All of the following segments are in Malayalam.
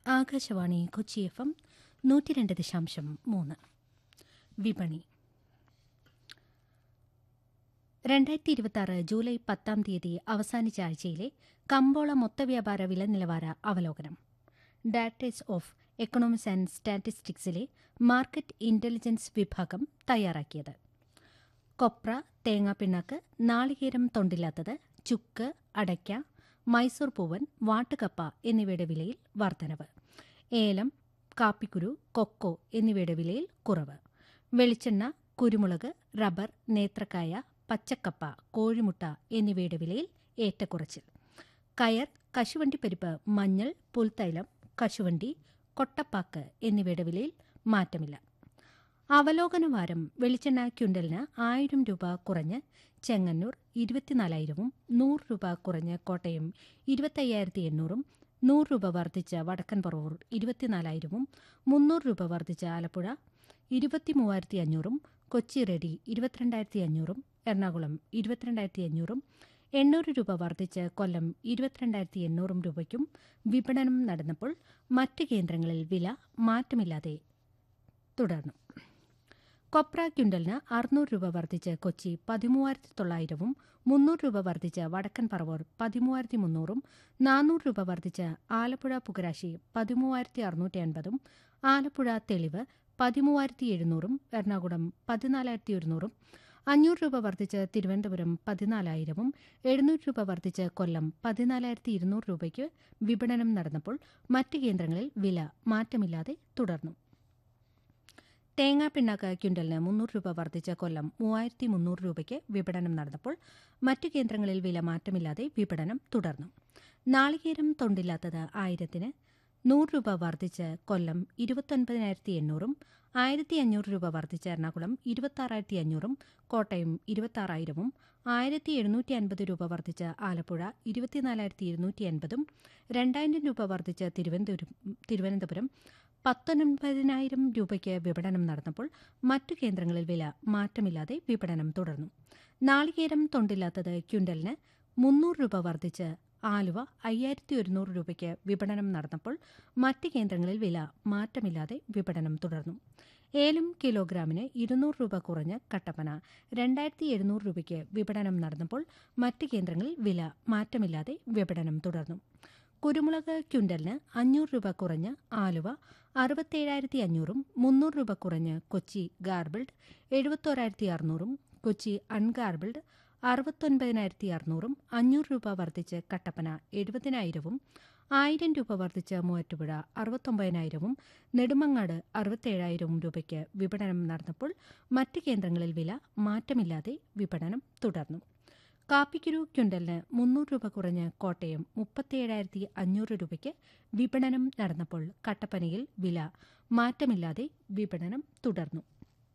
ആകാശവാണി കൊച്ചി എഫ് എം നൂറ്റി രണ്ട് ദശാംശം മൂന്ന് വിപണി രണ്ടായിരത്തി ഇരുപത്തി ജൂലൈ പത്താം തീയതി അവസാനിച്ച ആഴ്ചയിലെ കമ്പോള മൊത്തവ്യാപാര വില നിലവാര അവലോകനം ഡാറ്റേഴ്സ് ഓഫ് എക്കണോമിക്സ് ആൻഡ് സ്റ്റാറ്റിസ്റ്റിക്സിലെ മാർക്കറ്റ് ഇന്റലിജൻസ് വിഭാഗം തയ്യാറാക്കിയത് കൊപ്ര തേങ്ങാപ്പിണ്ണാക്ക് നാളികേരം തൊണ്ടില്ലാത്തത് ചുക്ക് അടയ്ക്ക മൈസൂർ പൂവൻ വാട്ടുകപ്പ എന്നിവയുടെ വിലയിൽ വർധനവ് ഏലം കാപ്പിക്കുരു കൊക്കോ എന്നിവയുടെ വിലയിൽ കുറവ് വെളിച്ചെണ്ണ കുരുമുളക് റബ്ബർ നേത്രക്കായ പച്ചക്കപ്പ കോഴിമുട്ട എന്നിവയുടെ വിലയിൽ ഏറ്റക്കുറച്ചിൽ കയർ കശുവണ്ടിപ്പരിപ്പ് മഞ്ഞൾ പുൽത്തൈലം കശുവണ്ടി കൊട്ടപ്പാക്ക് എന്നിവയുടെ വിലയിൽ മാറ്റമില്ല അവലോകനവാരം വെളിച്ചെണ്ണ ക്വിൻ്റലിന് ആയിരം രൂപ കുറഞ്ഞ് ചെങ്ങന്നൂർ ഇരുപത്തിനാലായിരവും നൂറ് രൂപ കുറഞ്ഞ് കോട്ടയം ഇരുപത്തയ്യായിരത്തി എണ്ണൂറും നൂറ് രൂപ വർദ്ധിച്ച് വടക്കൻ പറവൂർ ഇരുപത്തിനാലായിരവും മുന്നൂറ് രൂപ വർദ്ധിച്ച് ആലപ്പുഴ ഇരുപത്തിമൂവായിരത്തി അഞ്ഞൂറും കൊച്ചി റെഡി ഇരുപത്തിരണ്ടായിരത്തി അഞ്ഞൂറും എറണാകുളം ഇരുപത്തിരണ്ടായിരത്തി അഞ്ഞൂറും എണ്ണൂറ് രൂപ വർദ്ധിച്ച് കൊല്ലം ഇരുപത്തിരണ്ടായിരത്തി എണ്ണൂറും രൂപയ്ക്കും വിപണനം നടന്നപ്പോൾ മറ്റ് കേന്ദ്രങ്ങളിൽ വില മാറ്റമില്ലാതെ തുടർന്നു കൊപ്ര ക്വിൻ്റലിന് അറുന്നൂറ് രൂപ വർദ്ധിച്ച് കൊച്ചി പതിമൂവായിരത്തി തൊള്ളായിരവും മുന്നൂറ് രൂപ വർദ്ധിച്ച് വടക്കൻ പറവൂർ പതിമൂവായിരത്തി മുന്നൂറും നാനൂറ് രൂപ വർദ്ധിച്ച് ആലപ്പുഴ പുകരാശി പതിമൂവായിരത്തി അറുന്നൂറ്റി അൻപതും ആലപ്പുഴ തെളിവ് പതിമൂവായിരത്തി എഴുന്നൂറും എറണാകുളം പതിനാലായിരത്തി ഒരുന്നൂറും അഞ്ഞൂറ് രൂപ വർദ്ധിച്ച് തിരുവനന്തപുരം പതിനാലായിരവും എഴുന്നൂറ് രൂപ വർദ്ധിച്ച് കൊല്ലം പതിനാലായിരത്തി ഇരുന്നൂറ് രൂപയ്ക്ക് വിപണനം നടന്നപ്പോൾ മറ്റ് കേന്ദ്രങ്ങളിൽ വില മാറ്റമില്ലാതെ തുടർന്നു തേങ്ങാപ്പിണ്ണാക്ക് ക്വിൻ്റലിന് മുന്നൂറ് രൂപ വർദ്ധിച്ച കൊല്ലം മൂവായിരത്തി മുന്നൂറ് രൂപയ്ക്ക് വിപണനം നടന്നപ്പോൾ മറ്റു കേന്ദ്രങ്ങളിൽ വില മാറ്റമില്ലാതെ വിപണനം തുടർന്നു നാളികേരം തൊണ്ടില്ലാത്തത് ആയിരത്തിന് നൂറ് രൂപ വർദ്ധിച്ച് കൊല്ലം ഇരുപത്തൊൻപതിനായിരത്തി എണ്ണൂറും ആയിരത്തി അഞ്ഞൂറ് രൂപ വർദ്ധിച്ച് എറണാകുളം ഇരുപത്താറായിരത്തി അഞ്ഞൂറും കോട്ടയം ഇരുപത്താറായിരവും ആയിരത്തി എഴുന്നൂറ്റി അൻപത് രൂപ വർദ്ധിച്ച് ആലപ്പുഴ ഇരുപത്തിനാലായിരത്തി ഇരുന്നൂറ്റി അൻപതും രണ്ടായിരം രൂപ വർദ്ധിച്ച് തിരുവനന്തപുരം തിരുവനന്തപുരം പത്തൊൻപതിനായിരം രൂപയ്ക്ക് വിപണനം നടന്നപ്പോൾ മറ്റു കേന്ദ്രങ്ങളിൽ വില മാറ്റമില്ലാതെ വിപണനം തുടർന്നു നാളികേരം തൊണ്ടില്ലാത്തത് ക്വിൻ്റലിന് മുന്നൂറ് രൂപ വർദ്ധിച്ച് ആലുവ അയ്യായിരത്തി ഒരുന്നൂറ് രൂപയ്ക്ക് വിപണനം നടന്നപ്പോൾ മറ്റ് കേന്ദ്രങ്ങളിൽ വില മാറ്റമില്ലാതെ വിപണനം തുടർന്നു ഏലം കിലോഗ്രാമിന് ഇരുന്നൂറ് രൂപ കുറഞ്ഞ് കട്ടപ്പന രണ്ടായിരത്തി എഴുന്നൂറ് രൂപയ്ക്ക് വിപണനം നടന്നപ്പോൾ മറ്റ് കേന്ദ്രങ്ങളിൽ വില മാറ്റമില്ലാതെ വിപണനം തുടർന്നു കുരുമുളക് ക്വിൻ്റലിന് അഞ്ഞൂറ് രൂപ കുറഞ്ഞ് ആലുവ അറുപത്തേഴായിരത്തി അഞ്ഞൂറും മുന്നൂറ് രൂപ കുറഞ്ഞ് കൊച്ചി ഗാർബിൾഡ് എഴുപത്തോരായിരത്തി അറുന്നൂറും കൊച്ചി അൺഗാർബിൾഡ് അറുപത്തൊൻപതിനായിരത്തി അറുന്നൂറും അഞ്ഞൂറ് രൂപ വർദ്ധിച്ച് കട്ടപ്പന എഴുപതിനായിരവും ആയിരം രൂപ വർദ്ധിച്ച് മൂവാറ്റുപുഴ അറുപത്തൊമ്പതിനായിരവും നെടുമങ്ങാട് അറുപത്തേഴായിരവും രൂപയ്ക്ക് വിപണനം നടന്നപ്പോൾ മറ്റ് കേന്ദ്രങ്ങളിൽ വില മാറ്റമില്ലാതെ വിപണനം തുടർന്നു കാപ്പിക്കുരു ക്വിൻ്റലിന് മുന്നൂറ് രൂപ കുറഞ്ഞ് കോട്ടയം മുപ്പത്തിയേഴായിരത്തി അഞ്ഞൂറ് രൂപയ്ക്ക് വിപണനം നടന്നപ്പോൾ കട്ടപ്പനയിൽ വില മാറ്റമില്ലാതെ വിപണനം തുടർന്നു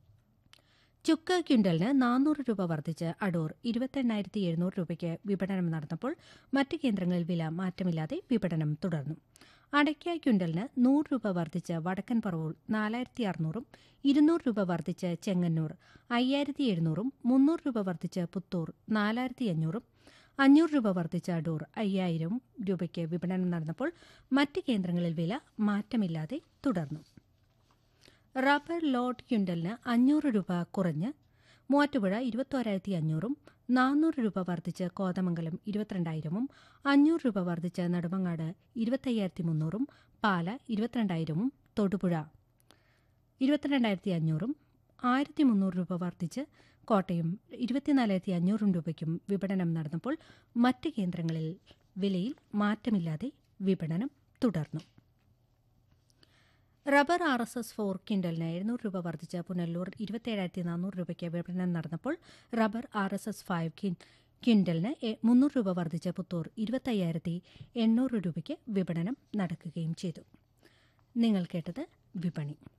ചുക്ക് ക്വിൻ്റലിന് നാനൂറ് രൂപ വർദ്ധിച്ച് അടൂർ ഇരുപത്തെണ്ണായിരത്തി എഴുന്നൂറ് രൂപയ്ക്ക് വിപണനം നടന്നപ്പോൾ മറ്റ് കേന്ദ്രങ്ങളിൽ വില മാറ്റമില്ലാതെ വിപണനം തുടർന്നു അടയ്ക്ക ക്വിൻ്റലിന് നൂറ് രൂപ വർദ്ധിച്ച് വടക്കൻ പറവൂർ നാലായിരത്തി അറുന്നൂറും ഇരുന്നൂറ് രൂപ വർദ്ധിച്ച് ചെങ്ങന്നൂർ അയ്യായിരത്തി എഴുന്നൂറും മുന്നൂറ് രൂപ വർദ്ധിച്ച് പുത്തൂർ നാലായിരത്തി അഞ്ഞൂറും അഞ്ഞൂറ് രൂപ വർദ്ധിച്ച അടൂർ അയ്യായിരം രൂപയ്ക്ക് വിപണനം നടന്നപ്പോൾ മറ്റ് കേന്ദ്രങ്ങളിൽ വില മാറ്റമില്ലാതെ തുടർന്നു റബ്ബർ ലോട്ട് ക്വിൻ്റലിന് അഞ്ഞൂറ് രൂപ കുറഞ്ഞ് മൂവാറ്റുപുഴ ഇരുപത്തോരായിരത്തി അഞ്ഞൂറും നാനൂറ് രൂപ വർദ്ധിച്ച് കോതമംഗലം ഇരുപത്തിരണ്ടായിരവും അഞ്ഞൂറ് രൂപ വർദ്ധിച്ച് നെടുമങ്ങാട് ഇരുപത്തയ്യായിരത്തി മുന്നൂറും പാല ഇരുപത്തിരണ്ടായിരവും തൊടുപുഴ ഇരുപത്തിരണ്ടായിരത്തി അഞ്ഞൂറും ആയിരത്തി മുന്നൂറ് രൂപ വർദ്ധിച്ച് കോട്ടയം ഇരുപത്തിനാലായിരത്തി അഞ്ഞൂറും രൂപയ്ക്കും വിപണനം നടന്നപ്പോൾ മറ്റ് കേന്ദ്രങ്ങളിൽ വിലയിൽ മാറ്റമില്ലാതെ വിപണനം തുടർന്നു rubber R S S four ക്വിൻ്റലിന് എഴുന്നൂറ് രൂപ വർദ്ധിച്ച പുനല്ലൂർ ഇരുപത്തേഴായിരത്തി നാനൂറ് രൂപയ്ക്ക് വിപണനം നടന്നപ്പോൾ rubber R S S five ക്വിൻ്റലിന് മുന്നൂറ് രൂപ വർദ്ധിച്ച പുത്തൂർ ഇരുപത്തയ്യായിരത്തി എണ്ണൂറ് രൂപയ്ക്ക് വിപണനം നടക്കുകയും ചെയ്തു നിങ്ങൾ കേട്ടത് വിപണി